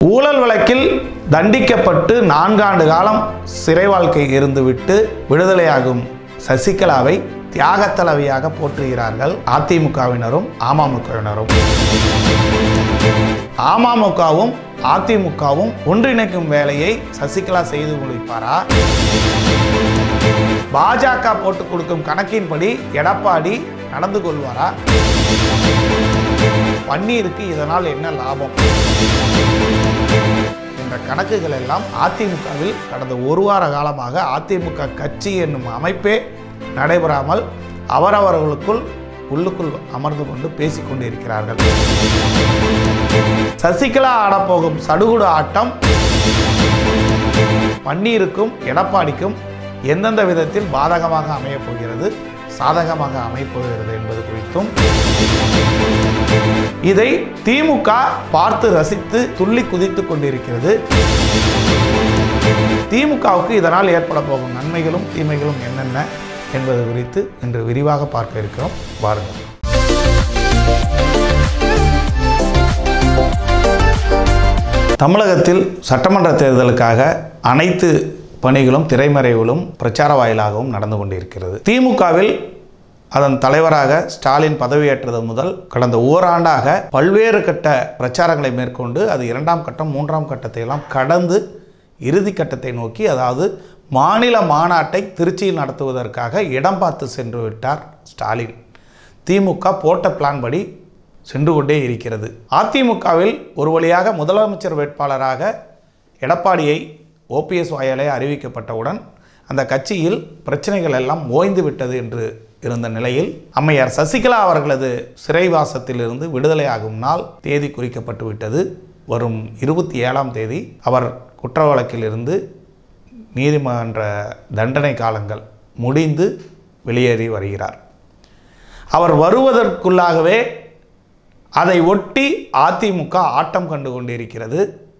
ஊழல் வழக்கில் தண்டிக்கப்பட்டு நான்காண்டு காலம் சிறை வாழ்க்கை இருந்துவிட்டு விடுதலையாகும் சசிகலாவை தியாகத் தலைவியாக போற்றுகிறார்கள் அதிமுகவினரும் அமமுகவினரும் அமமுகவும் அதிமுகவும் ஒன்றிணைக்கும் வேலையை சசிகலா செய்து முடிப்பாரா பாஜக போட்டு கொடுக்கும் கணக்கின்படி எடப்பாடி நடந்து கொள்வாரா பன்னீருக்கு இதனால் என்ன லாபம் என்ற கணக்குகள் எல்லாம் அதிமுகவில் கடந்த ஒரு வார காலமாக அதிமுக கட்சி என்னும் அமைப்பே நடைபெறாமல் அவரவர்களுக்குள் உள்ளுக்குள் அமர்ந்து கொண்டு பேசிக் கொண்டிருக்கிறார்கள் சசிகலா ஆடப்போகும் சடுகுடு ஆட்டம் பன்னீருக்கும் எடப்பாடிக்கும் எந்தெந்த விதத்தில் பாதகமாக அமையப் போகிறது சாதகமாக அமையப் போகிறது என்பது குறித்தும் இதை திமுக பார்த்து ரசித்து துள்ளி குதித்துக் கொண்டிருக்கிறது திமுகவுக்கு இதனால் ஏற்பட போகும் நன்மைகளும் தீமைகளும் என்னென்ன என்பது குறித்து இன்று விரிவாக பார்க்க இருக்கிறோம் வாருங்கள் தமிழகத்தில் சட்டமன்ற தேர்தலுக்காக அனைத்து பணிகளும் திரைமறைவிலும் பிரச்சார வாயிலாகவும் நடந்து கொண்டிருக்கிறது திமுகவில் அதன் தலைவராக ஸ்டாலின் பதவியேற்றது முதல் கடந்த ஓராண்டாக பல்வேறு கட்ட பிரச்சாரங்களை மேற்கொண்டு அது இரண்டாம் கட்டம் மூன்றாம் கட்டத்தை எல்லாம் கடந்து இறுதி கட்டத்தை நோக்கி அதாவது மாநில மாநாட்டை திருச்சியில் நடத்துவதற்காக இடம் பார்த்து சென்று விட்டார் ஸ்டாலின் திமுக போட்ட பிளான் படி சென்று கொண்டே இருக்கிறது அதிமுகவில் ஒரு வழியாக முதலமைச்சர் வேட்பாளராக எடப்பாடியை ஓபிஎஸ் வாயாலே அறிவிக்கப்பட்டவுடன் அந்த கட்சியில் பிரச்சனைகள் எல்லாம் ஓய்ந்து விட்டது என்று இருந்த நிலையில் அம்மையார் சசிகலா அவர்களது சிறைவாசத்திலிருந்து விடுதலையாகும் நாள் தேதி குறிக்கப்பட்டு விட்டது வரும் இருபத்தி ஏழாம் தேதி அவர் குற்ற வழக்கிலிருந்து நீதிமன்ற தண்டனை காலங்கள் முடிந்து வெளியேறி வருகிறார் அவர் வருவதற்குள்ளாகவே அதை ஒட்டி அதிமுக ஆட்டம் கண்டு கொண்டிருக்கிறது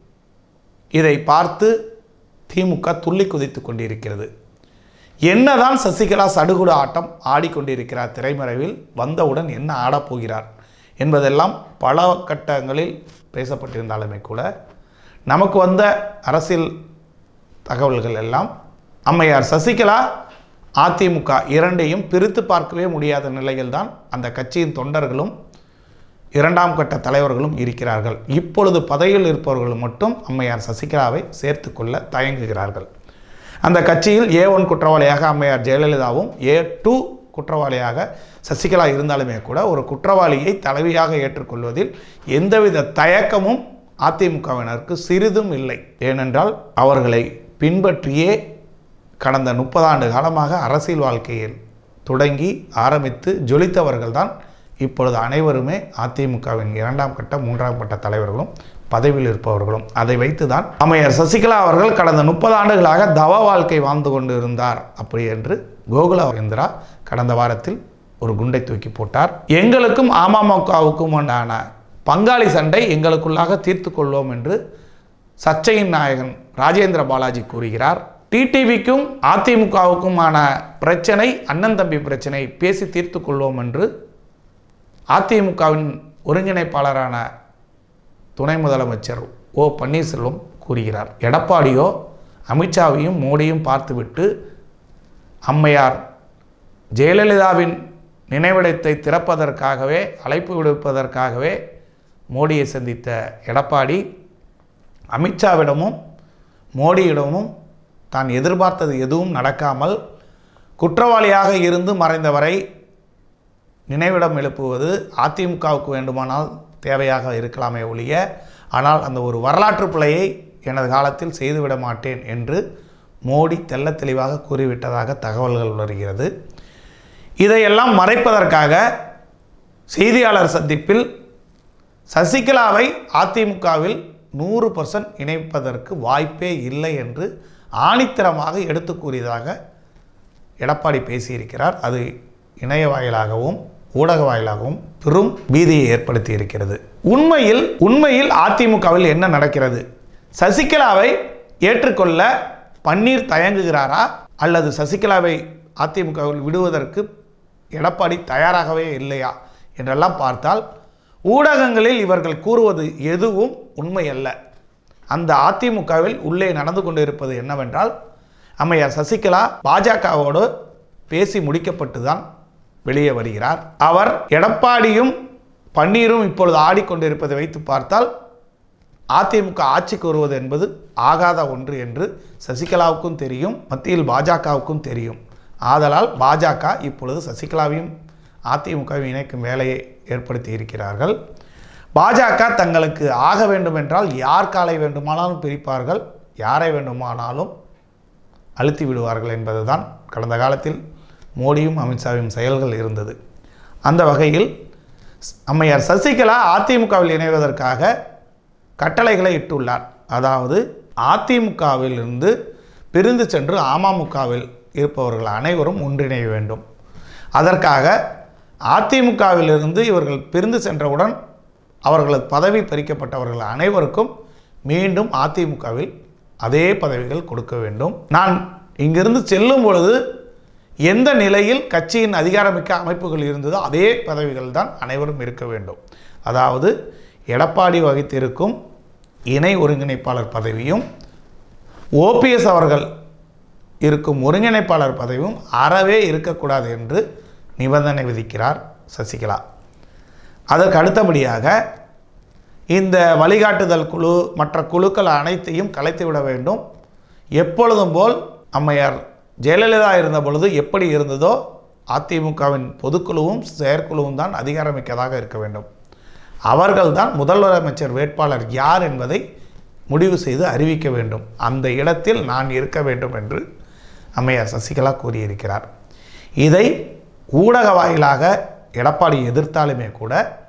இதை பார்த்து திமுக துள்ளி குதித்து கொண்டிருக்கிறது என்னதான் சசிகலா சடுகுடு ஆட்டம் ஆடிக்கொண்டிருக்கிறார் திரைமறைவில் வந்தவுடன் என்ன ஆடப்போகிறார் என்பதெல்லாம் பல கட்டங்களில் பேசப்பட்டிருந்தாலுமே கூட நமக்கு வந்த அரசியல் தகவல்கள் எல்லாம் அம்மையார் சசிகலா அதிமுக இரண்டையும் பிரித்து பார்க்கவே முடியாத நிலையில்தான் அந்த கட்சியின் தொண்டர்களும் இரண்டாம் கட்ட தலைவர்களும் இருக்கிறார்கள் இப்பொழுது பதவியில் இருப்பவர்கள் மட்டும் அம்மையார் சசிகலாவை சேர்த்து கொள்ள தயங்குகிறார்கள் அந்த கட்சியில் ஏ ஒன் குற்றவாளியாக அம்மையார் ஜெயலலிதாவும் ஏ டூ குற்றவாளியாக சசிகலா இருந்தாலுமே கூட ஒரு குற்றவாளியை தலைவியாக ஏற்றுக்கொள்வதில் எந்தவித தயக்கமும் அதிமுகவினருக்கு சிறிதும் இல்லை ஏனென்றால் அவர்களை பின்பற்றியே கடந்த முப்பதாண்டு காலமாக அரசியல் வாழ்க்கையில் தொடங்கி ஆரம்பித்து ஜொலித்தவர்கள்தான் இப்பொழுது அனைவருமே அதிமுகவின் இரண்டாம் கட்ட மூன்றாம் கட்ட தலைவர்களும் பதவியில் இருப்பவர்களும் அதை வைத்துதான் அம்மையார் சசிகலா அவர்கள் கடந்த முப்பது ஆண்டுகளாக தவ வாழ்க்கை வாழ்ந்து கொண்டு இருந்தார் அப்படி என்று கோகுலா இந்திரா கடந்த வாரத்தில் ஒரு குண்டை தூக்கி போட்டார் எங்களுக்கும் அமமுகவுக்கும் உண்டான பங்காளி சண்டை எங்களுக்குள்ளாக தீர்த்து கொள்வோம் என்று சர்ச்சையின் நாயகன் ராஜேந்திர பாலாஜி கூறுகிறார் டிடிவிக்கும் அதிமுகவுக்குமான பிரச்சனை அண்ணன் தம்பி பிரச்சனை பேசி தீர்த்து கொள்வோம் என்று அதிமுகவின் ஒருங்கிணைப்பாளரான துணை முதலமைச்சர் ஓ பன்னீர்செல்வம் கூறுகிறார் எடப்பாடியோ அமித்ஷாவையும் மோடியும் பார்த்துவிட்டு அம்மையார் ஜெயலலிதாவின் நினைவிடத்தை திறப்பதற்காகவே அழைப்பு விடுப்பதற்காகவே மோடியை சந்தித்த எடப்பாடி அமித்ஷாவிடமும் மோடியிடமும் தான் எதிர்பார்த்தது எதுவும் நடக்காமல் குற்றவாளியாக இருந்து மறைந்தவரை நினைவிடம் எழுப்புவது அதிமுகவுக்கு வேண்டுமானால் தேவையாக இருக்கலாமே ஒழிய ஆனால் அந்த ஒரு வரலாற்று பிழையை எனது காலத்தில் செய்துவிட மாட்டேன் என்று மோடி தெள்ள தெளிவாக கூறிவிட்டதாக தகவல்கள் வருகிறது இதையெல்லாம் மறைப்பதற்காக செய்தியாளர் சந்திப்பில் சசிகலாவை அதிமுகவில் நூறு பர்சன்ட் இணைப்பதற்கு வாய்ப்பே இல்லை என்று ஆணித்தரமாக எடுத்து கூறியதாக எடப்பாடி பேசியிருக்கிறார் அது இணைய வாயிலாகவும் ஊடக வாயிலாகவும் பெரும் பீதியை ஏற்படுத்தி இருக்கிறது உண்மையில் உண்மையில் அதிமுகவில் என்ன நடக்கிறது சசிகலாவை ஏற்றுக்கொள்ள பன்னீர் தயங்குகிறாரா அல்லது சசிகலாவை அதிமுகவில் விடுவதற்கு எடப்பாடி தயாராகவே இல்லையா என்றெல்லாம் பார்த்தால் ஊடகங்களில் இவர்கள் கூறுவது எதுவும் உண்மை அல்ல அந்த அதிமுகவில் உள்ளே நடந்து கொண்டிருப்பது என்னவென்றால் அம்மையார் சசிகலா பாஜகவோடு பேசி முடிக்கப்பட்டு தான் வெளியே வருகிறார் அவர் எடப்பாடியும் பன்னீரும் இப்பொழுது ஆடிக்கொண்டிருப்பதை வைத்து பார்த்தால் அதிமுக ஆட்சிக்கு வருவது என்பது ஆகாத ஒன்று என்று சசிகலாவுக்கும் தெரியும் மத்தியில் பாஜகவுக்கும் தெரியும் ஆதலால் பாஜக இப்பொழுது சசிகலாவையும் அதிமுகவையும் இணைக்கும் வேலையை ஏற்படுத்தி இருக்கிறார்கள் பாஜக தங்களுக்கு ஆக வேண்டும் என்றால் யார் காலை வேண்டுமானாலும் பிரிப்பார்கள் யாரை வேண்டுமானாலும் அழுத்தி விடுவார்கள் என்பதுதான் கடந்த காலத்தில் மோடியும் அமித்ஷாவின் செயல்கள் இருந்தது அந்த வகையில் அம்மையார் சசிகலா அதிமுகவில் இணைவதற்காக கட்டளைகளை இட்டுள்ளார் அதாவது அதிமுகவிலிருந்து பிரிந்து சென்று அமமுகவில் இருப்பவர்கள் அனைவரும் ஒன்றிணைய வேண்டும் அதற்காக அதிமுகவிலிருந்து இவர்கள் பிரிந்து சென்றவுடன் அவர்களது பதவி பறிக்கப்பட்டவர்கள் அனைவருக்கும் மீண்டும் அதிமுகவில் அதே பதவிகள் கொடுக்க வேண்டும் நான் இங்கிருந்து செல்லும் பொழுது எந்த நிலையில் கட்சியின் அதிகாரமிக்க அமைப்புகள் இருந்ததோ அதே பதவிகள் தான் அனைவரும் இருக்க வேண்டும் அதாவது எடப்பாடி வகித்திருக்கும் இணை ஒருங்கிணைப்பாளர் பதவியும் ஓபிஎஸ் அவர்கள் இருக்கும் ஒருங்கிணைப்பாளர் பதவியும் அறவே இருக்கக்கூடாது என்று நிபந்தனை விதிக்கிறார் சசிகலா அதற்கு அடுத்தபடியாக இந்த வழிகாட்டுதல் குழு மற்ற குழுக்கள் அனைத்தையும் கலைத்துவிட வேண்டும் எப்பொழுதும் போல் அம்மையார் ஜெயலலிதா இருந்த பொழுது எப்படி இருந்ததோ அதிமுகவின் பொதுக்குழுவும் செயற்குழுவும் தான் அதிகாரமிக்கதாக இருக்க வேண்டும் அவர்கள்தான் முதலமைச்சர் வேட்பாளர் யார் என்பதை முடிவு செய்து அறிவிக்க வேண்டும் அந்த இடத்தில் நான் இருக்க வேண்டும் என்று அம்மையார் சசிகலா கூறியிருக்கிறார் இதை ஊடக வாயிலாக எடப்பாடி எதிர்த்தாலுமே கூட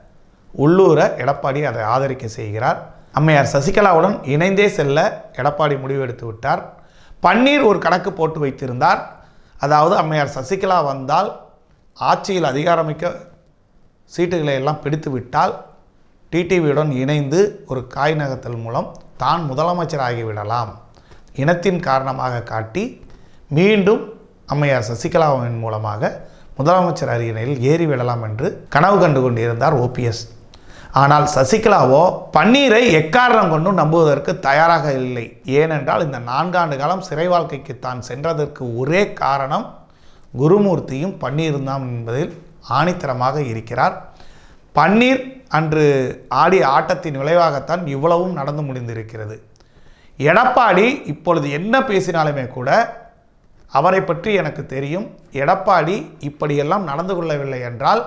உள்ளூர எடப்பாடி அதை ஆதரிக்க செய்கிறார் அம்மையார் சசிகலாவுடன் இணைந்தே செல்ல எடப்பாடி முடிவெடுத்து விட்டார் பன்னீர் ஒரு கணக்கு போட்டு வைத்திருந்தார் அதாவது அம்மையார் சசிகலா வந்தால் ஆட்சியில் அதிகாரமிக்க சீட்டுகளை எல்லாம் பிடித்து விட்டால் டிடிவியுடன் இணைந்து ஒரு காய் நகர்த்தல் மூலம் தான் முதலமைச்சர் ஆகிவிடலாம் இனத்தின் காரணமாக காட்டி மீண்டும் அம்மையார் சசிகலாவின் மூலமாக முதலமைச்சர் அரியணையில் ஏறிவிடலாம் என்று கனவு கண்டு கொண்டிருந்தார் ஓபிஎஸ் ஆனால் சசிகலாவோ பன்னீரை எக்காரணம் கொண்டும் நம்புவதற்கு தயாராக இல்லை ஏனென்றால் இந்த நான்காண்டு காலம் சிறை வாழ்க்கைக்கு தான் சென்றதற்கு ஒரே காரணம் குருமூர்த்தியும் பன்னீரும் தான் என்பதில் ஆணித்தரமாக இருக்கிறார் பன்னீர் அன்று ஆடிய ஆட்டத்தின் விளைவாகத்தான் இவ்வளவும் நடந்து முடிந்திருக்கிறது எடப்பாடி இப்பொழுது என்ன பேசினாலுமே கூட அவரை பற்றி எனக்கு தெரியும் எடப்பாடி இப்படியெல்லாம் நடந்து கொள்ளவில்லை என்றால்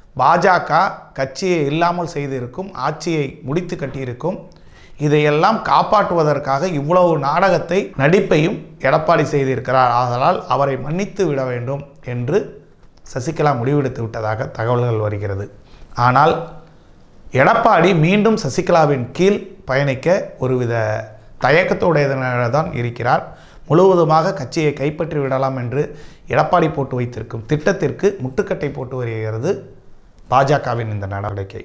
பாஜக கட்சியை இல்லாமல் செய்திருக்கும் ஆட்சியை முடித்து கட்டியிருக்கும் இதையெல்லாம் காப்பாற்றுவதற்காக இவ்வளவு நாடகத்தை நடிப்பையும் எடப்பாடி செய்திருக்கிறார் ஆதலால் அவரை மன்னித்து விட வேண்டும் என்று சசிகலா முடிவெடுத்து விட்டதாக தகவல்கள் வருகிறது ஆனால் எடப்பாடி மீண்டும் சசிகலாவின் கீழ் பயணிக்க ஒருவித தயக்கத்துடையதனால தான் இருக்கிறார் முழுவதுமாக கட்சியை கைப்பற்றி விடலாம் என்று எடப்பாடி போட்டு வைத்திருக்கும் திட்டத்திற்கு முட்டுக்கட்டை போட்டு வருகிறது பாஜகவின் இந்த நடவடிக்கை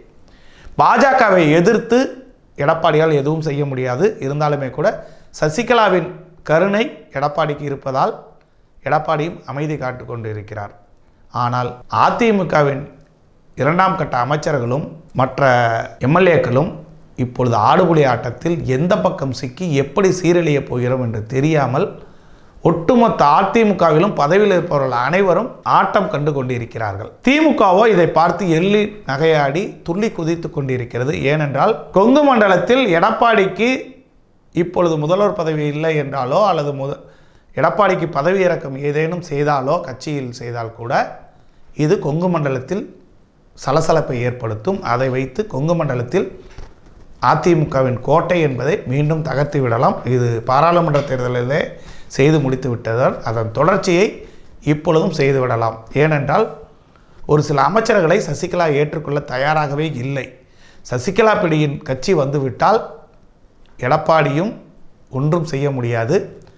பாஜகவை எதிர்த்து எடப்பாடியால் எதுவும் செய்ய முடியாது இருந்தாலுமே கூட சசிகலாவின் கருணை எடப்பாடிக்கு இருப்பதால் எடப்பாடியும் அமைதி காட்டு கொண்டு இருக்கிறார் ஆனால் அதிமுகவின் இரண்டாம் கட்ட அமைச்சர்களும் மற்ற எம்எல்ஏக்களும் இப்பொழுது ஆடுபுலி ஆட்டத்தில் எந்த பக்கம் சிக்கி எப்படி சீரழியப் போகிறோம் என்று தெரியாமல் ஒட்டுமொத்த அதிமுகவிலும் பதவியில் இருப்பவர்கள் அனைவரும் ஆட்டம் கண்டு கொண்டிருக்கிறார்கள் திமுகவோ இதை பார்த்து எள்ளி நகையாடி துள்ளி குதித்து கொண்டிருக்கிறது ஏனென்றால் கொங்கு மண்டலத்தில் எடப்பாடிக்கு இப்பொழுது முதல்வர் பதவி இல்லை என்றாலோ அல்லது முத எடப்பாடிக்கு பதவி இறக்கம் ஏதேனும் செய்தாலோ கட்சியில் செய்தால் கூட இது கொங்கு மண்டலத்தில் சலசலப்பை ஏற்படுத்தும் அதை வைத்து கொங்கு மண்டலத்தில் அதிமுகவின் கோட்டை என்பதை மீண்டும் தகர்த்து விடலாம் இது பாராளுமன்ற தேர்தலிலே செய்து முடித்து விட்டதால் அதன் தொடர்ச்சியை இப்பொழுதும் செய்து விடலாம் ஏனென்றால் ஒரு சில அமைச்சர்களை சசிகலா ஏற்றுக்கொள்ள தயாராகவே இல்லை சசிகலா பிடியின் கட்சி வந்துவிட்டால் எடப்பாடியும் ஒன்றும் செய்ய முடியாது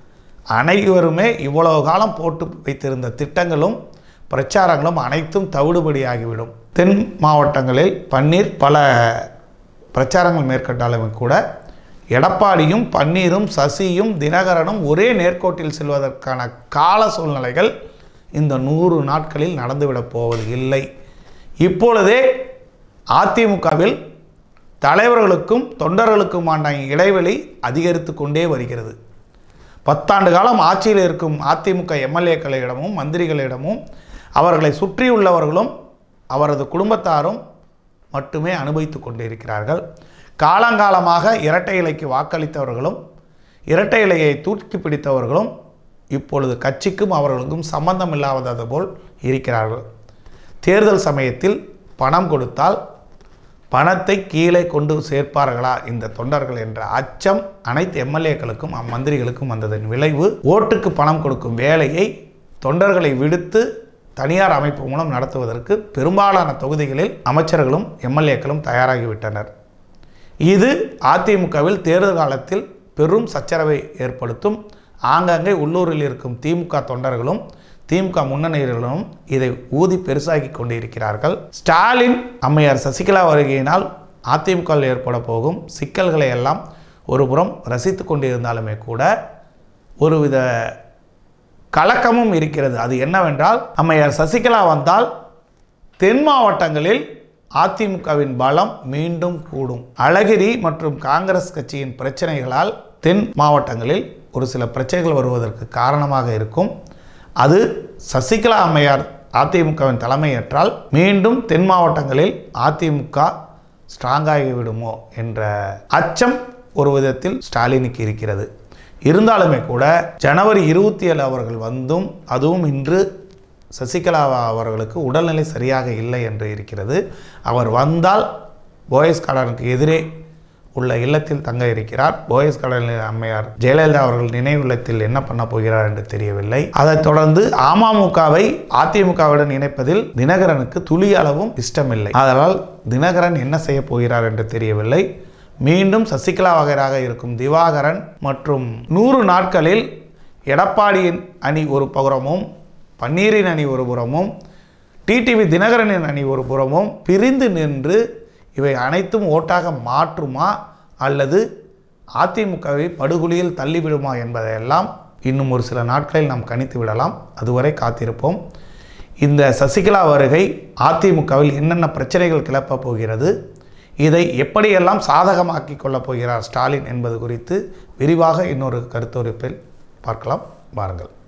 அனைவருமே இவ்வளவு காலம் போட்டு வைத்திருந்த திட்டங்களும் பிரச்சாரங்களும் அனைத்தும் தவிடுபடியாகிவிடும் தென் மாவட்டங்களில் பன்னீர் பல பிரச்சாரங்கள் மேற்கொண்டாலுமே கூட எடப்பாடியும் பன்னீரும் சசியும் தினகரனும் ஒரே நேர்கோட்டில் செல்வதற்கான கால சூழ்நிலைகள் இந்த நூறு நாட்களில் நடந்துவிடப் போவது இல்லை இப்பொழுதே அதிமுகவில் தலைவர்களுக்கும் தொண்டர்களுக்குமான இடைவெளி அதிகரித்து கொண்டே வருகிறது பத்தாண்டு காலம் ஆட்சியில் இருக்கும் அதிமுக எம்எல்ஏக்களிடமும் மந்திரிகளிடமும் அவர்களை சுற்றியுள்ளவர்களும் அவரது குடும்பத்தாரும் மட்டுமே அனுபவித்து கொண்டிருக்கிறார்கள் காலங்காலமாக இரட்டை இலைக்கு வாக்களித்தவர்களும் இரட்டை இலையை தூக்கி பிடித்தவர்களும் இப்பொழுது கட்சிக்கும் அவர்களுக்கும் சம்பந்தம் இல்லாதது போல் இருக்கிறார்கள் தேர்தல் சமயத்தில் பணம் கொடுத்தால் பணத்தை கீழே கொண்டு சேர்ப்பார்களா இந்த தொண்டர்கள் என்ற அச்சம் அனைத்து எம்எல்ஏக்களுக்கும் அம்மந்திரிகளுக்கும் வந்ததன் விளைவு ஓட்டுக்கு பணம் கொடுக்கும் வேலையை தொண்டர்களை விடுத்து தனியார் அமைப்பு மூலம் நடத்துவதற்கு பெரும்பாலான தொகுதிகளில் அமைச்சர்களும் எம்எல்ஏக்களும் தயாராகிவிட்டனர் இது அதிமுகவில் தேர்தல் காலத்தில் பெரும் சச்சரவை ஏற்படுத்தும் ஆங்காங்கே உள்ளூரில் இருக்கும் திமுக தொண்டர்களும் திமுக முன்னணிகளும் இதை ஊதி பெருசாக்கி கொண்டிருக்கிறார்கள் ஸ்டாலின் அம்மையார் சசிகலா வருகையினால் அதிமுகவில் ஏற்பட போகும் சிக்கல்களை எல்லாம் ஒருபுறம் ரசித்து கொண்டிருந்தாலுமே கூட ஒருவித கலக்கமும் இருக்கிறது அது என்னவென்றால் அம்மையார் சசிகலா வந்தால் தென் மாவட்டங்களில் அதிமுகவின் பலம் மீண்டும் கூடும் அழகிரி மற்றும் காங்கிரஸ் கட்சியின் பிரச்சனைகளால் தென் மாவட்டங்களில் ஒரு சில பிரச்சனைகள் வருவதற்கு காரணமாக இருக்கும் அது சசிகலா அம்மையார் அதிமுகவின் தலைமையேற்றால் மீண்டும் தென் மாவட்டங்களில் அதிமுக ஸ்ட்ராங்காகி விடுமோ என்ற அச்சம் ஒரு விதத்தில் ஸ்டாலினுக்கு இருக்கிறது இருந்தாலுமே கூட ஜனவரி இருபத்தி ஏழு அவர்கள் வந்தும் அதுவும் இன்று சசிகலா அவர்களுக்கு உடல்நிலை சரியாக இல்லை என்று இருக்கிறது அவர் வந்தால் போயஸ் கார்டனுக்கு எதிரே உள்ள இல்லத்தில் தங்க இருக்கிறார் போயஸ் கடல் அம்மையார் ஜெயலலிதா அவர்கள் நினைவுள்ளத்தில் என்ன பண்ண போகிறார் என்று தெரியவில்லை அதைத் தொடர்ந்து அமமுகவை அதிமுகவுடன் இணைப்பதில் தினகரனுக்கு துளி அளவும் இஷ்டமில்லை அதனால் தினகரன் என்ன செய்ய போகிறார் என்று தெரியவில்லை மீண்டும் சசிகலா வகையராக இருக்கும் திவாகரன் மற்றும் நூறு நாட்களில் எடப்பாடியின் அணி ஒரு புறமும் பன்னீரின் அணி ஒரு புறமும் டிடிவி தினகரனின் அணி ஒரு புறமும் பிரிந்து நின்று இவை அனைத்தும் ஓட்டாக மாற்றுமா அல்லது அதிமுகவை படுகொலியில் தள்ளிவிடுமா என்பதையெல்லாம் இன்னும் ஒரு சில நாட்களில் நாம் கணித்து விடலாம் அதுவரை காத்திருப்போம் இந்த சசிகலா வருகை அதிமுகவில் என்னென்ன பிரச்சனைகள் கிளப்பப் போகிறது இதை எப்படியெல்லாம் சாதகமாக்கி கொள்ளப் போகிறார் ஸ்டாலின் என்பது குறித்து விரிவாக இன்னொரு கருத்துரைப்பில் பார்க்கலாம் வாருங்கள்